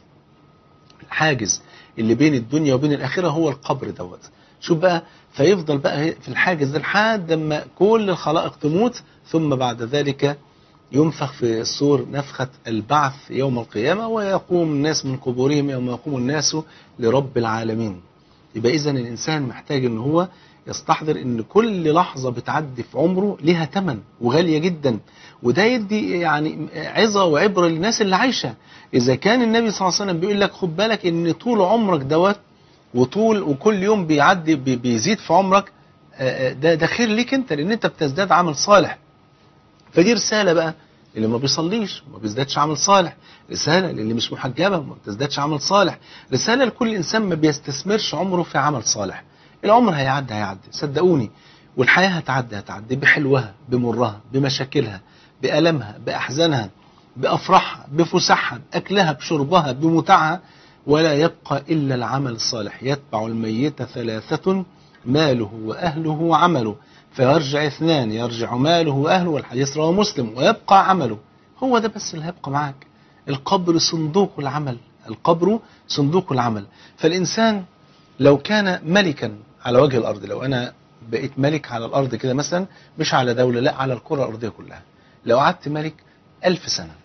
الحاجز اللي بين الدنيا وبين الآخرة هو القبر دوت شوف بقى فيفضل بقى في الحاجز ده لحد ما كل الخلائق تموت ثم بعد ذلك ينفخ في الصور نفخة البعث يوم القيامة ويقوم الناس من قبورهم يوم يقوم الناس لرب العالمين يبقى إذا الإنسان محتاج أن هو يستحضر أن كل لحظة بتعدي في عمره لها ثمن وغالية جدا وده يدي يعني عظة وعبرة للناس اللي عايشة إذا كان النبي صلى الله عليه وسلم بيقول لك خد بالك أن طول عمرك دوت وطول وكل يوم بيعدي بيزيد في عمرك ده ده خير ليك انت لان انت بتزداد عمل صالح فدي رساله بقى اللي ما بيصليش وما بيزدادش عمل صالح رساله للي مش محجبه وما بتزدادش عمل صالح رساله لكل انسان ما بيستثمرش عمره في عمل صالح العمر هيعدي هيعدي صدقوني والحياه هتعدي هتعدي بحلوها بمرها بمشاكلها بألمها بأحزانها بأفراحها بفسحها بأكلها بشربها بمتعها ولا يبقى إلا العمل الصالح يتبع الميت ثلاثة ماله وأهله وعمله فيرجع اثنان يرجع ماله وأهله والحديث رواه مسلم ويبقى عمله هو ده بس اللي هيبقى معاك القبر صندوق العمل القبر صندوق العمل فالإنسان لو كان ملكا على وجه الأرض لو أنا بقيت ملك على الأرض كده مثلا مش على دولة لا على الكرة الأرضية كلها لو قعدت ملك ألف سنة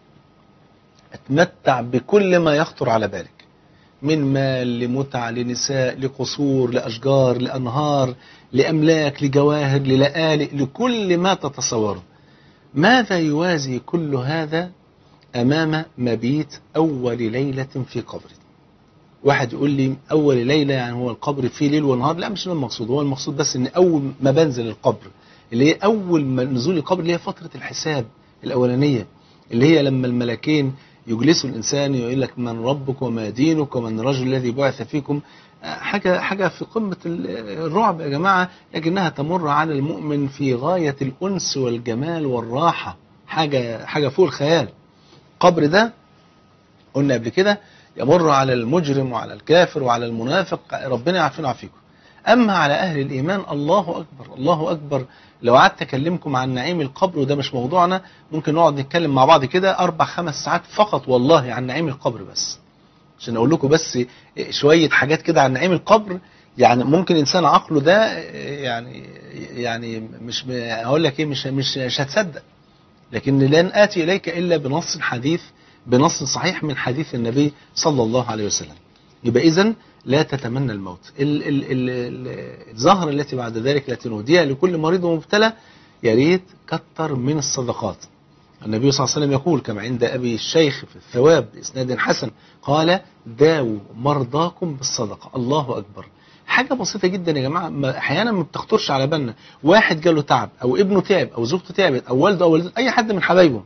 اتمتع بكل ما يخطر على بالك من مال لمتع لنساء لقصور لأشجار لأنهار لأملاك لجواهر للآلئ لكل ما تتصوره ماذا يوازي كل هذا أمام مبيت أول ليلة في قبر واحد يقول لي أول ليلة يعني هو القبر فيه ليل ونهار لا مش ده المقصود هو المقصود بس أن أول ما بنزل القبر اللي هي أول ما نزول القبر اللي هي فترة الحساب الأولانية اللي هي لما الملكين يجلسوا الإنسان يقول لك من ربك وما دينك ومن الرجل الذي بعث فيكم حاجة حاجة في قمة الرعب يا جماعة لكنها تمر على المؤمن في غاية الأنس والجمال والراحة حاجة حاجة فوق الخيال قبر ده قلنا قبل كده يمر على المجرم وعلى الكافر وعلى المنافق ربنا يعافينا ويعافيكم أما على أهل الإيمان الله أكبر الله أكبر لو قعدت أكلمكم عن نعيم القبر وده مش موضوعنا ممكن نقعد نتكلم مع بعض كده أربع خمس ساعات فقط والله عن نعيم القبر بس عشان أقول لكم بس شوية حاجات كده عن نعيم القبر يعني ممكن إنسان عقله ده يعني يعني مش هقول لك إيه مش مش مش هتصدق لكن لن آتي إليك إلا بنص حديث بنص صحيح من حديث النبي صلى الله عليه وسلم يبقى إذن لا تتمنى الموت ال ال ال الزهرة التي بعد ذلك التي نهديها لكل مريض ومبتلى يا ريت كتر من الصدقات النبي صلى الله عليه وسلم يقول كما عند أبي الشيخ في الثواب بإسناد حسن قال داووا مرضاكم بالصدقة الله أكبر حاجة بسيطة جدا يا جماعة ما أحيانا ما بتخطرش على بالنا واحد جاله تعب أو ابنه تعب أو زوجته تعبت أو والده أو والدته أي حد من حبايبه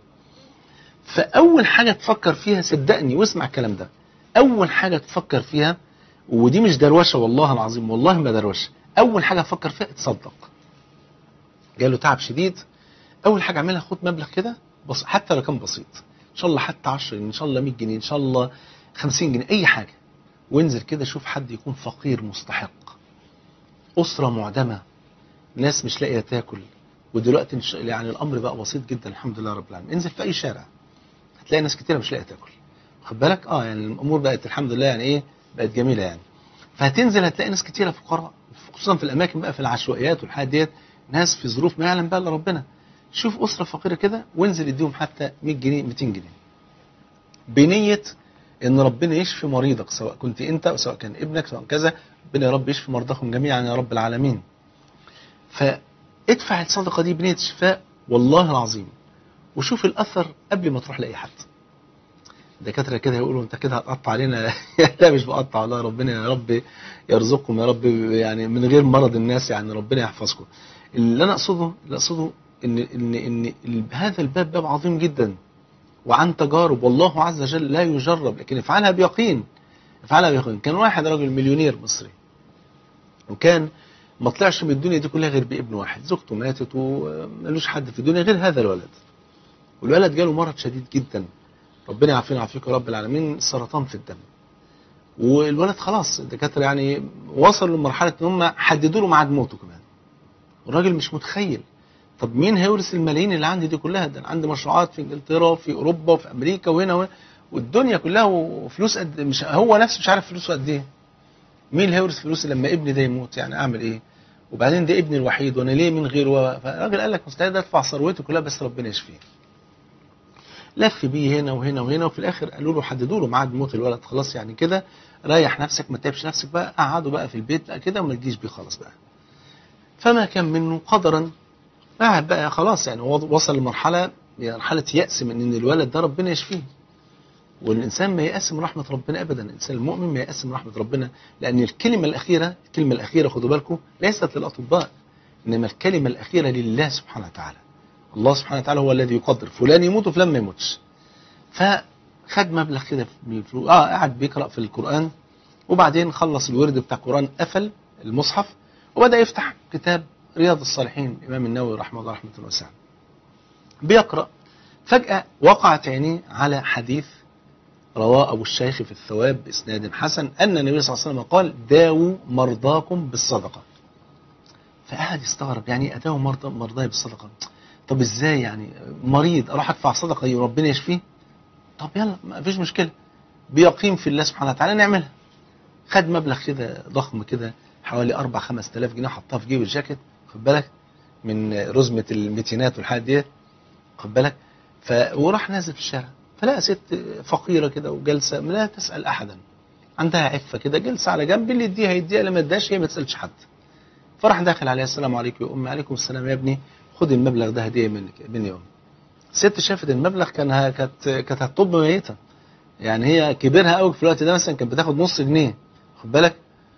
فأول حاجة تفكر فيها صدقني واسمع الكلام ده أول حاجة تفكر فيها ودي مش دروشة والله العظيم والله ما دروشة أول حاجة تفكر فيها اتصدق جاله تعب شديد أول حاجة اعملها خد مبلغ كده بس حتى لو كان بسيط إن شاء الله حتى 10 جنيه إن شاء الله 100 جنيه إن شاء الله 50 جنيه أي حاجة وانزل كده شوف حد يكون فقير مستحق أسرة معدمة ناس مش لاقية تاكل ودلوقتي مش- يعني الأمر بقى بسيط جدا الحمد لله رب العالمين انزل في أي شارع هتلاقي ناس كتيرة مش لاقية تاكل واخد بالك اه يعني الأمور بقت الحمد لله يعني إيه بقت جميلة يعني فهتنزل هتلاقي ناس كتيرة فقراء خصوصا في الأماكن بقى في العشوائيات والحاجات ديت ناس في ظروف ما يعلم بها إلا ربنا شوف أسرة فقيرة كده وانزل اديهم حتى 100 جنيه 200 جنيه بنية ان ربنا يشفي مريضك سواء كنت انت او سواء كان ابنك سواء كذا ربنا يا رب يشفي مرضاكم جميعا يا رب العالمين فادفع الصدقه دي بنيه الشفاء والله العظيم وشوف الاثر قبل ما تروح لاي حد دكاتره كده يقولوا انت كده هتقطع علينا لا مش بقطع والله ربنا يا رب يرزقكم يا رب يعني من غير مرض الناس يعني ربنا يحفظكم اللي انا اقصده اللي اقصده ان ان ان ال- هذا الباب باب عظيم جدا وعن تجارب والله عز وجل لا يجرب لكن افعلها بيقين افعلها بيقين كان واحد راجل مليونير مصري وكان ما طلعش من الدنيا دي كلها غير بابن واحد زوجته ماتت ومالوش حد في الدنيا غير هذا الولد والولد جاله مرض شديد جدا ربنا يعافينا ويعافيك يا رب العالمين سرطان في الدم والولد خلاص الدكاتره يعني وصلوا لمرحله ان هم حددوا له ميعاد موته كمان الراجل مش متخيل طب مين هيورث الملايين اللي عندي دي كلها ده انا عندي مشروعات في انجلترا وفي اوروبا وفي امريكا وهنا وهنا والدنيا كلها وفلوس قد مش هو نفسه مش عارف فلوسه قد ايه مين اللي هيورث فلوسي لما ابني ده يموت يعني اعمل ايه وبعدين ده ابني الوحيد وانا ليه من غيره فالراجل قال لك مستعد ادفع ثروته كلها بس ربنا يشفيه لف بيه هنا وهنا وهنا وفي الاخر قالوا له حددوا له ميعاد موت الولد خلاص يعني كده ريح نفسك ما تتعبش نفسك بقى قعدوا بقى في البيت بقى كده وما تجيش بيه خالص بقى فما كان منه قدرا قاعد بقى خلاص يعني هو وصل لمرحله مرحله يأس من ان الولد ده ربنا يشفيه والانسان ما يأس من رحمه ربنا ابدا الانسان المؤمن ما يأس من رحمه ربنا لان الكلمه الاخيره الكلمه الاخيره خدوا بالكم ليست للاطباء انما الكلمه الاخيره لله سبحانه وتعالى الله سبحانه وتعالى هو الذي يقدر فلان يموت وفلان ما يموتش فخد مبلغ كده من الفلوس اه قعد بيقرا في القران وبعدين خلص الورد بتاع القران قفل المصحف وبدا يفتح كتاب رياض الصالحين الامام النووي رحمه الله رحمه واسعه بيقرا فجاه وقعت عينيه على حديث رواه ابو الشيخ في الثواب باسناد حسن ان النبي صلى الله عليه وسلم قال داووا مرضاكم بالصدقه فقعد يستغرب يعني ايه اداووا مرضى مرضاي بالصدقه طب ازاي يعني مريض اروح ادفع صدقه ربنا يشفيه طب يلا ما فيش مشكله بيقيم في الله سبحانه وتعالى نعملها خد مبلغ كده ضخم كده حوالي 4 5000 جنيه حطها في جيب الجاكيت خد بالك من رزمه الميتينات والحاجات ديت خد بالك ف وراح نازل في الشارع فلقى ست فقيره كده وجالسه لا تسال احدا عندها عفه كده جالسه على جنب اللي يديها يديها اللي ما اداش هي ما تسالش حد فراح داخل عليها السلام عليكم يا امي عليكم السلام يا ابني خد المبلغ ده هديه منك مني يا امي الست شافت المبلغ كان كانت كانت هتطب ميته يعني هي كبرها قوي في الوقت ده مثلا كانت بتاخد نص جنيه خد بالك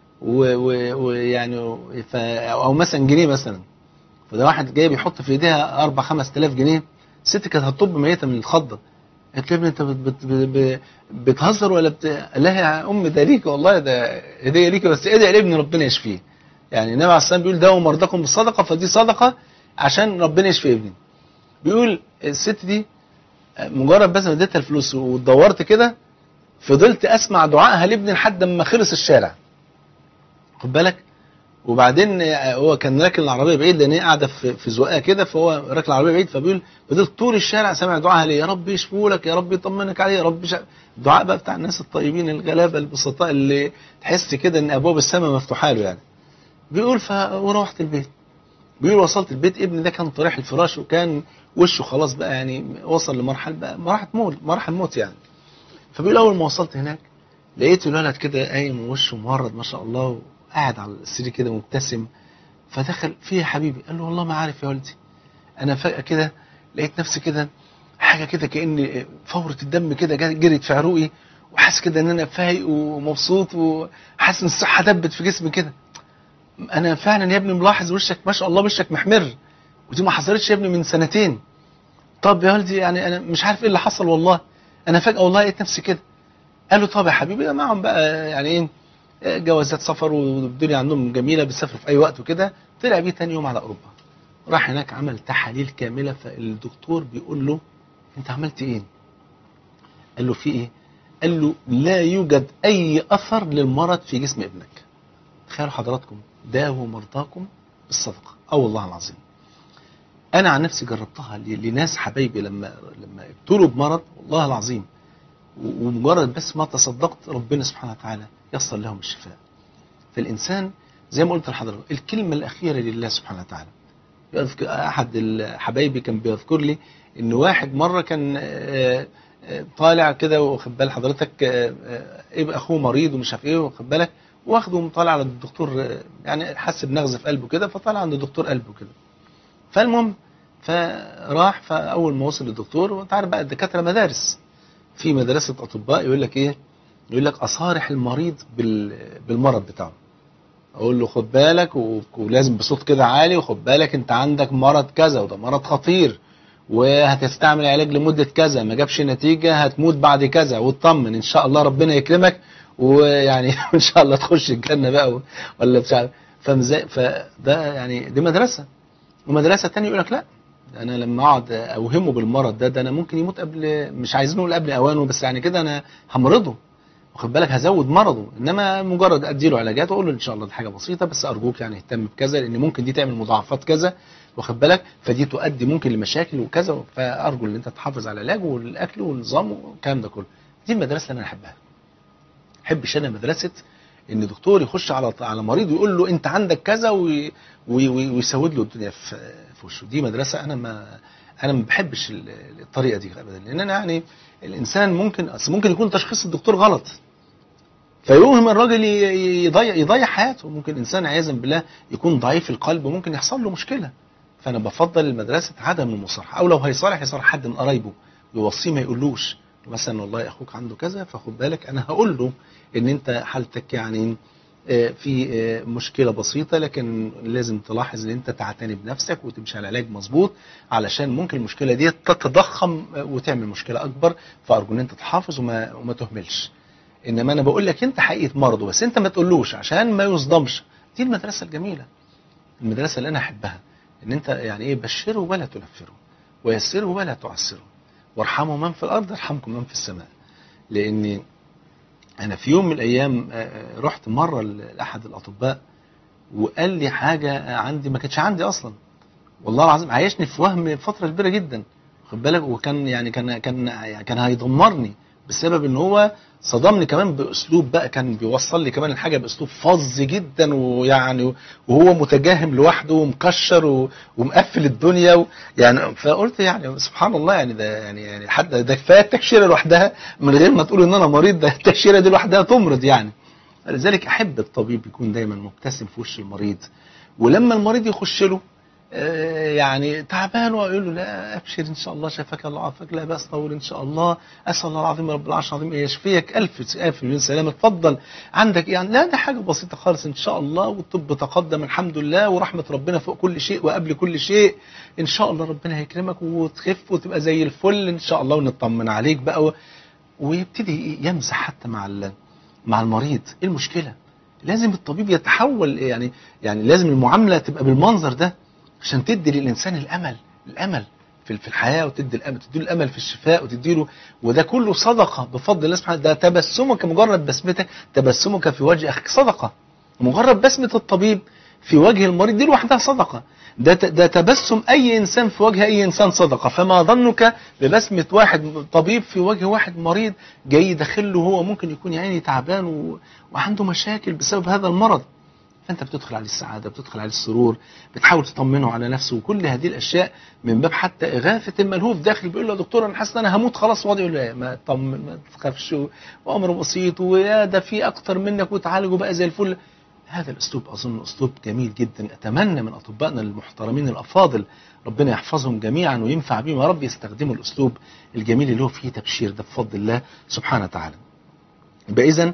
ويعني ف... او مثلا جنيه مثلا فده واحد جاي بيحط في ايديها 4 5000 جنيه الست كانت هتطب ميته من الخضه قالت له انت بت بت بت بتهزر ولا بت... قال لها يا ام ده ليك والله ده هديه ليك بس ادعي لابني ربنا يشفيه يعني النبي عليه الصلاه بيقول داووا مرضاكم بالصدقه فدي صدقه عشان ربنا يشفي ابني بيقول الست دي مجرد بس ما اديتها الفلوس ودورت كده فضلت اسمع دعائها لابني لحد ما خلص الشارع خد بالك وبعدين هو كان راكن العربيه بعيد لان هي قاعده في في زقاق كده فهو راكن العربيه بعيد فبيقول فضلت طول الشارع سامع دعائها ليه يا رب يشفوا لك يا رب يطمنك عليه يا رب شا... الدعاء بقى بتاع الناس الطيبين الغلابه البسطاء اللي تحس كده ان ابواب السماء مفتوحه له يعني بيقول ف وروحت البيت بيقول وصلت البيت ابني ده كان طريح الفراش وكان وشه خلاص بقى يعني وصل لمرحله بقى مرحله موت مرحله موت يعني فبيقول اول ما وصلت هناك لقيت الولد كده قايم ووشه مورد ما شاء الله وقاعد على السرير كده مبتسم فدخل فيه يا حبيبي قال له والله ما عارف يا والدي انا فجاه كده لقيت نفسي كده حاجه كده كان فوره الدم كده جا- جرت في عروقي وحاسس كده ان انا فايق ومبسوط وحاسس ان الصحه دبت في جسمي كده انا فعلا يا ابني ملاحظ وشك ما شاء الله وشك محمر ودي ما حصلتش يا ابني من سنتين طب يا والدي يعني انا مش عارف ايه اللي حصل والله انا فجاه والله لقيت نفسي كده قال له طب يا حبيبي معهم بقى يعني ايه جوازات سفر والدنيا عندهم جميله بيسافروا في اي وقت وكده طلع بيه تاني يوم على اوروبا راح هناك عمل تحاليل كامله فالدكتور بيقول له انت عملت ايه؟ قال له في ايه؟ قال له لا يوجد اي اثر للمرض في جسم ابنك. تخيلوا حضراتكم داووا مرضاكم بالصدقه اه والله العظيم. انا عن نفسي جربتها ل- لناس حبايبي لما لما ابتلوا بمرض والله العظيم و- ومجرد بس ما تصدقت ربنا سبحانه وتعالى يصل لهم الشفاء. فالانسان زي ما قلت لحضرتك الكلمه الاخيره لله سبحانه وتعالى. يذكر احد ال- حبايبي كان بيذكر لي ان واحد مره كان آه، آه، طالع كده واخد بال حضرتك آه، آه، يبقى اخوه مريض ومش عارف ايه واخد بالك واخده طالع على الدكتور آه، يعني حس بنغزه في قلبه كده فطالع عند دكتور قلبه كده فالمهم فراح فاول ما وصل للدكتور وانت عارف بقى الدكاتره مدارس في مدرسه اطباء يقول لك ايه يقول لك اصارح المريض بال- بالمرض بتاعه اقول له خد بالك و- ولازم بصوت كده عالي وخد بالك انت عندك مرض كذا وده مرض خطير وهتستعمل علاج لمدة كذا ما جابش نتيجة هتموت بعد كذا واطمن ان شاء الله ربنا يكرمك ويعني ان شاء الله تخش الجنة بقى و- ولا مش عارف فمزا- فده يعني دي مدرسة ومدرسة تانية يقول لك لا ده انا لما اقعد اوهمه بالمرض ده ده انا ممكن يموت قبل مش عايزين نقول قبل اوانه بس يعني كده انا همرضه واخد بالك هزود مرضه انما مجرد ادي له علاجات واقول له ان شاء الله دي حاجه بسيطه بس ارجوك يعني اهتم بكذا لان ممكن دي تعمل مضاعفات كذا واخد بالك فدي تؤدي ممكن لمشاكل وكذا فارجو ان انت تحافظ على العلاج والاكل والنظام والكلام ده كله دي المدرسه اللي انا احبها احبش انا مدرسه ان دكتور يخش على على مريض ويقول له انت عندك كذا وي- وي- وي- ويسود له الدنيا في في وشه دي مدرسه انا ما انا ما بحبش ال- الطريقه دي ابدا لان انا يعني الانسان ممكن اصل ممكن يكون تشخيص الدكتور غلط فيوهم الراجل ي- يضيع يضيع حياته ممكن انسان عياذا بالله يكون ضعيف القلب وممكن يحصل له مشكله فانا بفضل المدرسه عدم المصارحه او لو هيصالح يصالح حد من قرايبه يوصيه ما يقولوش مثلا والله اخوك عنده كذا فخد بالك انا هقول له ان انت حالتك يعني آه، في آه، مشكله بسيطه لكن لازم تلاحظ ان انت تعتني بنفسك وتمشي على علاج مظبوط علشان ممكن المشكله دي تتضخم آه، وتعمل مشكله اكبر فارجو ان انت تحافظ وما وما تهملش انما انا بقول لك انت حقيقه مرضه بس انت ما تقولوش عشان ما يصدمش دي المدرسه الجميله المدرسه اللي انا احبها ان انت يعني ايه بشره ولا تنفره ويسره ولا تعسره وارحموا من في الارض يرحمكم من في السماء لان انا في يوم من الايام آه، آه، رحت مره لاحد الاطباء وقال لي حاجه عندي ما كانتش عندي اصلا والله العظيم عايشني في وهم فتره كبيره جدا خد بالك وكان يعني كان كان يعني كان هيدمرني بسبب ان هو صدمني كمان باسلوب بقى كان بيوصل لي كمان الحاجه باسلوب فظ جدا ويعني وهو متجاهم لوحده ومكشر و- ومقفل الدنيا و يعني فقلت يعني سبحان الله يعني ده يعني يعني حد ده كفايه التكشيره لوحدها من غير ما تقول ان انا مريض ده التكشيره دي لوحدها تمرض يعني لذلك احب الطبيب يكون دايما مبتسم في وش المريض ولما المريض يخش له آه، يعني تعبان ويقول له لا ابشر ان شاء الله شفاك الله عافاك لا باس طول ان شاء الله اسال الله العظيم رب العرش العظيم ان يشفيك الف الف مليون سلامه اتفضل عندك يعني لا ده حاجه بسيطه خالص ان شاء الله والطب تقدم الحمد لله ورحمه ربنا فوق كل شيء وقبل كل شيء ان شاء الله ربنا هيكرمك وتخف وتبقى زي الفل ان شاء الله ونطمن عليك بقى و- ويبتدي يمزح حتى مع ال- مع المريض ايه المشكله لازم الطبيب يتحول يعني يعني لازم المعامله تبقى بالمنظر ده عشان تدي للانسان الامل الامل في في الحياه وتدي الامل تدي له الامل في الشفاء وتدي له وده كله صدقه بفضل الله سبحانه ده تبسمك مجرد بسمتك تبسمك في وجه اخيك صدقه مجرد بسمه الطبيب في وجه المريض دي لوحدها صدقه ده ت- ده تبسم اي انسان في وجه اي انسان صدقه فما ظنك ببسمه واحد طبيب في وجه واحد مريض جاي داخل له هو ممكن يكون يعني تعبان و... وعنده مشاكل بسبب هذا المرض فانت بتدخل عليه السعاده بتدخل عليه السرور بتحاول تطمنه على نفسه وكل هذه الاشياء من باب حتى اغاثه الملهوف داخل بيقول له يا دكتور انا حاسس ان انا هموت خلاص وضعي يقول له إيه، ما تطمن ما تخافش وامر بسيط ويا ده في اكتر منك وتعالجوا بقى زي الفل هذا الاسلوب اظن اسلوب جميل جدا اتمنى من اطبائنا المحترمين الافاضل ربنا يحفظهم جميعا وينفع بهم يا رب يستخدموا الاسلوب الجميل اللي هو فيه تبشير ده بفضل الله سبحانه وتعالى يبقى اذا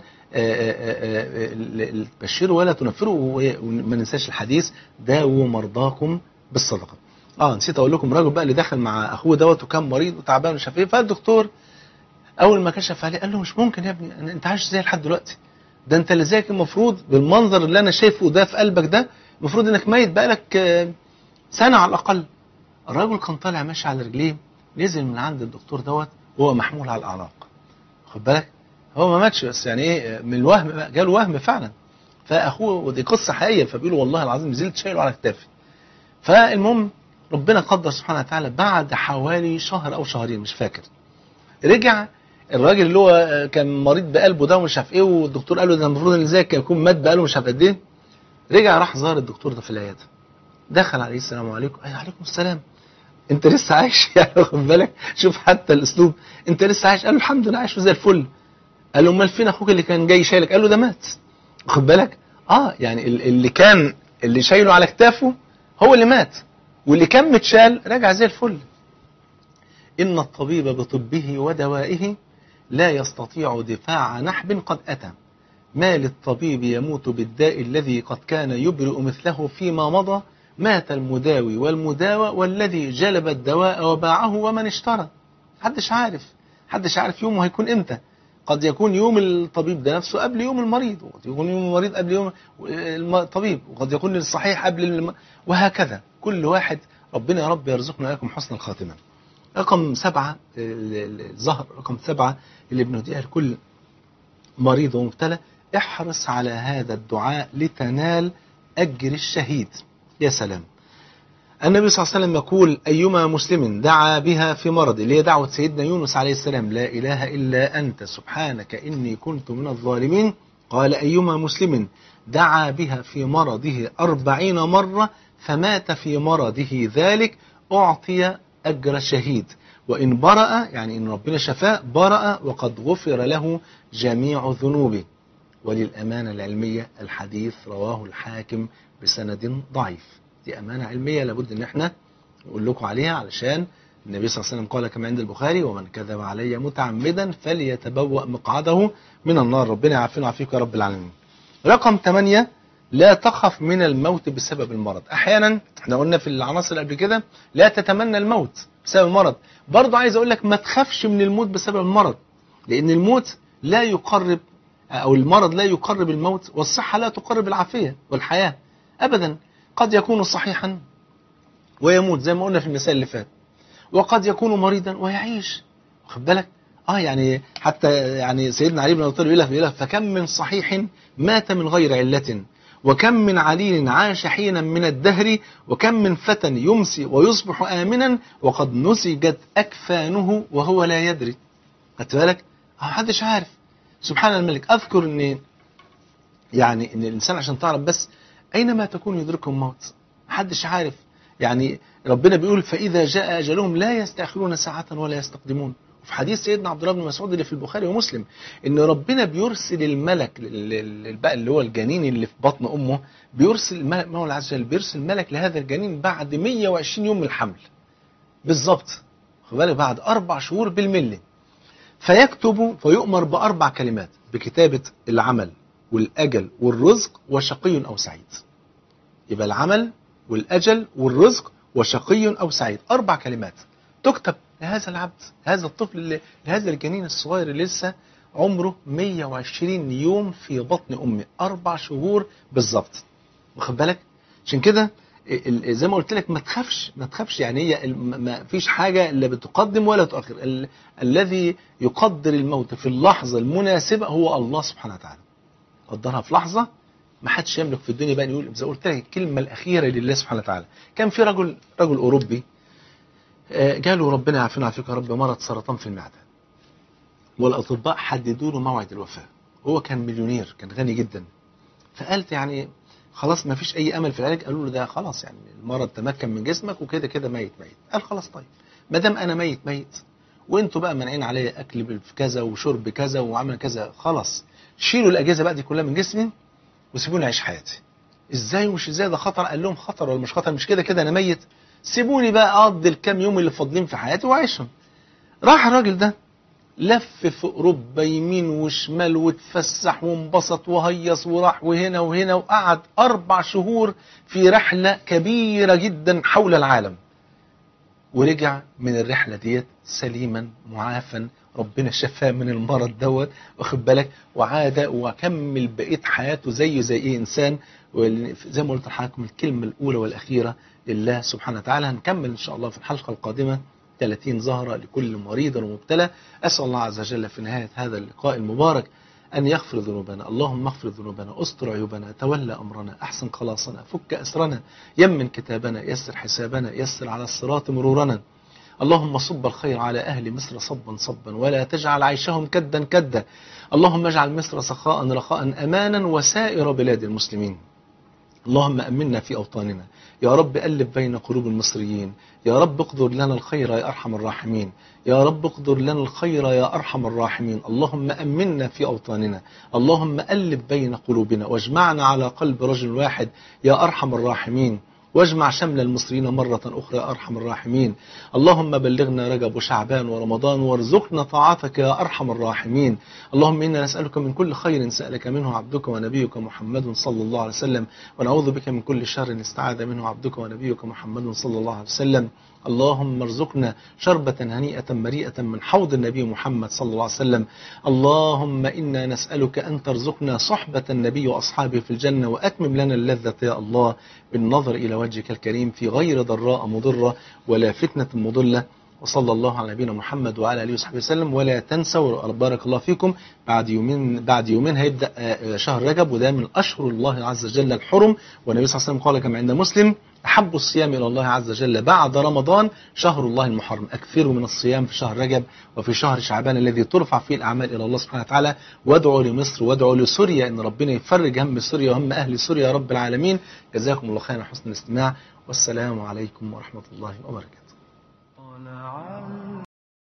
بشروا ولا تنفروا وما ننساش الحديث داووا مرضاكم بالصدقه اه نسيت اقول لكم الراجل بقى اللي دخل مع اخوه دوت وكان مريض وتعبان ومش عارف ايه فالدكتور اول ما كشف عليه قال له مش ممكن يا ابني انت عايش ازاي لحد دلوقتي ده انت اللي زيك المفروض بالمنظر اللي انا شايفه ده في قلبك ده المفروض انك ميت بقالك آه، سنه على الاقل الراجل كان طالع ماشي على رجليه نزل من عند الدكتور دوت وهو محمول على الاعناق خد بالك هو ما ماتش بس يعني ايه من الوهم بقى جاله وهم فعلا فاخوه ودي قصه حقيقيه فبيقولوا والله العظيم نزلت شايله على كتافي فالمهم ربنا قدر سبحانه وتعالى بعد حوالي شهر او شهرين مش فاكر رجع الراجل اللي هو كان مريض بقلبه ده ومش عارف ايه والدكتور قال له ده المفروض ان ازاي يكون مات بقاله مش عارف قد ايه رجع راح زار الدكتور ده في العياده دخل عليه السلام عليكم اي عليكم السلام انت لسه عايش يعني خد بالك شوف حتى الاسلوب انت لسه عايش قال له الحمد لله عايش زي الفل قال له امال فين اخوك اللي كان جاي شايلك قال له ده مات خد بالك اه يعني ال- اللي كان اللي شايله على كتافه هو اللي مات واللي كان متشال رجع زي الفل ان الطبيب بطبه ودوائه لا يستطيع دفاع نحب قد اتى ما للطبيب يموت بالداء الذي قد كان يبرئ مثله فيما مضى مات المداوي والمداوى والذي جلب الدواء وباعه ومن اشترى محدش عارف محدش عارف يومه هيكون امتى قد يكون يوم الطبيب ده نفسه قبل يوم المريض وقد يكون يوم المريض قبل يوم الطبيب وقد يكون الصحيح قبل الم... وهكذا كل واحد ربنا يا رب يرزقنا وإياكم حسن الخاتمة رقم سبعة ال- ال- الظهر رقم سبعة اللي بنديها لكل مريض ومبتلى احرص على هذا الدعاء لتنال أجر الشهيد يا سلام النبي صلى الله عليه وسلم يقول أيما مسلم دعا بها في مرض اللي هي دعوة سيدنا يونس عليه السلام لا إله إلا أنت سبحانك إني كنت من الظالمين قال أيما مسلم دعا بها في مرضه أربعين مرة فمات في مرضه ذلك أعطي أجر شهيد وإن برأ يعني إن ربنا شفاه برأ وقد غفر له جميع ذنوبه وللأمانة العلمية الحديث رواه الحاكم بسند ضعيف دي أمانة علمية لابد إن احنا نقول لكم عليها علشان النبي صلى الله عليه وسلم قال كما عند البخاري ومن كذب علي متعمدا فليتبوأ مقعده من النار ربنا يعافينا ويعافيك يا رب العالمين رقم 8 لا تخف من الموت بسبب المرض احيانا احنا قلنا في العناصر اللي قبل كده لا تتمنى الموت بسبب المرض برضه عايز اقول لك ما تخافش من الموت بسبب المرض لان الموت لا يقرب او المرض لا يقرب الموت والصحه لا تقرب العافيه والحياه ابدا قد يكون صحيحا ويموت زي ما قلنا في المثال اللي فات وقد يكون مريضا ويعيش واخد بالك اه يعني حتى يعني سيدنا علي بن ابي طالب يقول لك بيقول لك فكم من صحيح مات من غير عله وكم من عليل عاش حينا من الدهر وكم من فتى يمسي ويصبح آمنا وقد نسجت أكفانه وهو لا يدري خدت بالك؟ آه، محدش عارف سبحان الملك أذكر أن يعني أن الإنسان عشان تعرف بس أينما تكون يدركه الموت محدش عارف يعني ربنا بيقول فإذا جاء أجلهم لا يستأخرون ساعة ولا يستقدمون وفي حديث سيدنا عبد الله بن مسعود اللي في البخاري ومسلم ان ربنا بيرسل الملك لل- لل- بقى اللي هو الجنين اللي في بطن امه بيرسل الملك مولى عز وجل بيرسل ملك لهذا الجنين بعد 120 يوم من الحمل بالظبط خد بالك بعد اربع شهور بالملي فيكتب فيؤمر باربع كلمات بكتابه العمل والاجل والرزق وشقي او سعيد يبقى العمل والاجل والرزق وشقي او سعيد اربع كلمات تكتب لهذا العبد هذا الطفل اللي لهذا الجنين الصغير اللي لسه عمره 120 يوم في بطن امه اربع شهور بالظبط واخد بالك عشان كده ال- ال- زي ما قلت لك ما تخافش ما تخافش يعني هي ال- ما- ما فيش حاجه لا بتقدم ولا تؤخر ال- الذي يقدر الموت في اللحظه المناسبه هو الله سبحانه وتعالى قدرها في لحظه ما حدش يملك في الدنيا بقى يقول زي ما قلت لك الكلمه الاخيره لله سبحانه وتعالى كان في رجل رجل اوروبي آه، جاله ربنا يعافينا ويعافيك يا رب مرض سرطان في المعده والاطباء حددوا له موعد الوفاه هو كان مليونير كان غني جدا فقالت يعني خلاص ما فيش اي امل في العلاج قالوا له ده خلاص يعني المرض تمكن من جسمك وكده كده ميت ميت قال خلاص طيب ما دام انا ميت ميت وانتوا بقى مانعين عليا اكل في كذا وشرب كذا وعمل كذا خلاص شيلوا الاجهزه بقى دي كلها من جسمي وسيبوني اعيش حياتي ازاي ومش ازاي ده خطر قال لهم خطر ولا مش خطر مش كده كده انا ميت سيبوني بقى اقضي الكام يوم اللي فاضلين في حياتي واعيشهم راح الراجل ده لف في اوروبا يمين وشمال واتفسح وانبسط وهيص وراح وهنا وهنا وقعد اربع شهور في رحله كبيره جدا حول العالم ورجع من الرحله ديت سليما معافا ربنا شفاه من المرض دوت واخد بالك وعاد وكمل بقيه حياته زيه زي ايه انسان زي ما قلت لحضراتكم الكلمه الاولى والاخيره لله سبحانه وتعالى هنكمل ان شاء الله في الحلقه القادمه 30 زهرة لكل مريض ومبتلى أسأل الله عز وجل في نهاية هذا اللقاء المبارك أن يغفر ذنوبنا اللهم اغفر ذنوبنا استر عيوبنا تولى أمرنا أحسن خلاصنا فك أسرنا يمن كتابنا يسر حسابنا يسر على الصراط مرورنا اللهم صب الخير على أهل مصر صبا صبا ولا تجعل عيشهم كدا كدا اللهم اجعل مصر سخاء رخاء أمانا وسائر بلاد المسلمين اللهم أمنا في أوطاننا يا رب ألف بين قلوب المصريين يا رب اقدر لنا الخير يا أرحم الراحمين يا رب اقدر لنا الخير يا أرحم الراحمين اللهم أمنا في أوطاننا اللهم ألف بين قلوبنا واجمعنا على قلب رجل واحد يا أرحم الراحمين واجمع شمل المصريين مرة أخرى يا أرحم الراحمين اللهم بلغنا رجب وشعبان ورمضان وارزقنا طاعتك يا أرحم الراحمين اللهم إنا نسألك من كل خير سألك منه عبدك ونبيك محمد صلى الله عليه وسلم ونعوذ بك من كل شر استعاذ منه عبدك ونبيك محمد صلى الله عليه وسلم اللهم ارزقنا شربة هنيئة مريئة من حوض النبي محمد صلى الله عليه وسلم اللهم إنا نسألك أن ترزقنا صحبة النبي وأصحابه في الجنة وأتمم لنا اللذة يا الله بالنظر إلى وجهك الكريم في غير ضراء مضرة ولا فتنة مضلة وصلى الله على نبينا محمد وعلى اله وصحبه وسلم ولا تنسوا بارك الله فيكم بعد يومين بعد يومين هيبدا شهر رجب وده من اشهر الله عز وجل الحرم والنبي صلى الله عليه وسلم قال كما عند مسلم احب الصيام الى الله عز وجل بعد رمضان شهر الله المحرم اكثروا من الصيام في شهر رجب وفي شهر شعبان الذي ترفع فيه الاعمال الى الله سبحانه وتعالى وادعوا لمصر وادعوا لسوريا ان ربنا يفرج هم سوريا وهم اهل سوريا يا رب العالمين جزاكم الله خيرا حسن الاستماع والسلام عليكم ورحمه الله وبركاته طلع